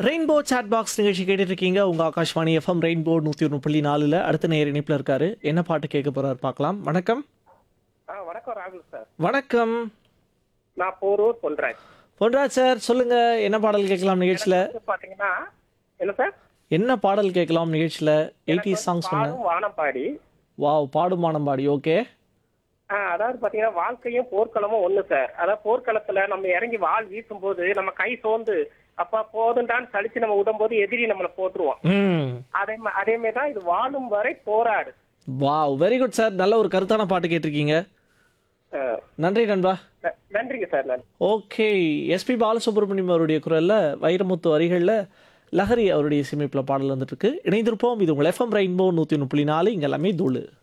rainbow chat box நிகழ்ச்சி கேட்டுட்டு இருக்கீங்க உங்க ஆகாஷ்வாணி எஃப்எம் ரெயின்போ நூற்றி ஒன்று புள்ளி நாலில் அடுத்த நேர் இணைப்பில் இருக்காரு என்ன பாட்டு கேட்க போறாரு பார்க்கலாம் வணக்கம் ஆ வணக்கம் ராகுல் சார் வணக்கம் நான் போரூர் பொன்ராஜ் பொன்ராஜ் சார் சொல்லுங்க என்ன பாடல் கேட்கலாம் நிகழ்ச்சியில் வந்து பாத்தீங்கன்னா என்ன சார் என்ன பாடல் கேட்கலாம் நிகழ்ச்சியில் எயிட்டி சாங்ஸ் சொன்ன பாடும் வானம்பாடி வாவ் பாடுமானம் பாடி ஓகே ஆ, அதாவது பாத்தீங்கன்னா வாழ்க்கையும் போர்க்களமும் ஒண்ணு சார் அதாவது போர்க்களத்துல நம்ம இறங்கி வாள் வீசும்போது நம்ம கை சோர்ந்து அப்ப போதுண்டான்னு சலிச்சு நம்ம விடும்போது எதிரி நம்மளை போட்டுருவான் ம் அதே மா- அதே மாதிரி தான் இது வாழும் வரை போராடு வாவ் வெரி குட் சார் நல்ல ஒரு கருத்தான பாட்டு கேட்டிருக்கீங்க ஆ, நன்றி நண்பா ந- நன்றிங்க சார் நன்றி ஓகே எஸ்பி பாலசுப்ரமணியம் அவருடைய குரல்ல வைரமுத்து வரிகளில் லஹரி அவருடைய இசையமைப்பில் பாடல் வந்துட்டு இருக்கு இணைந்திருப்போம் இது உங்கள் எஃப்எம் ரெயின்போ நூற்றி ஒன்று புள்ளி நாலு இங்கே எல்லாமே தூளு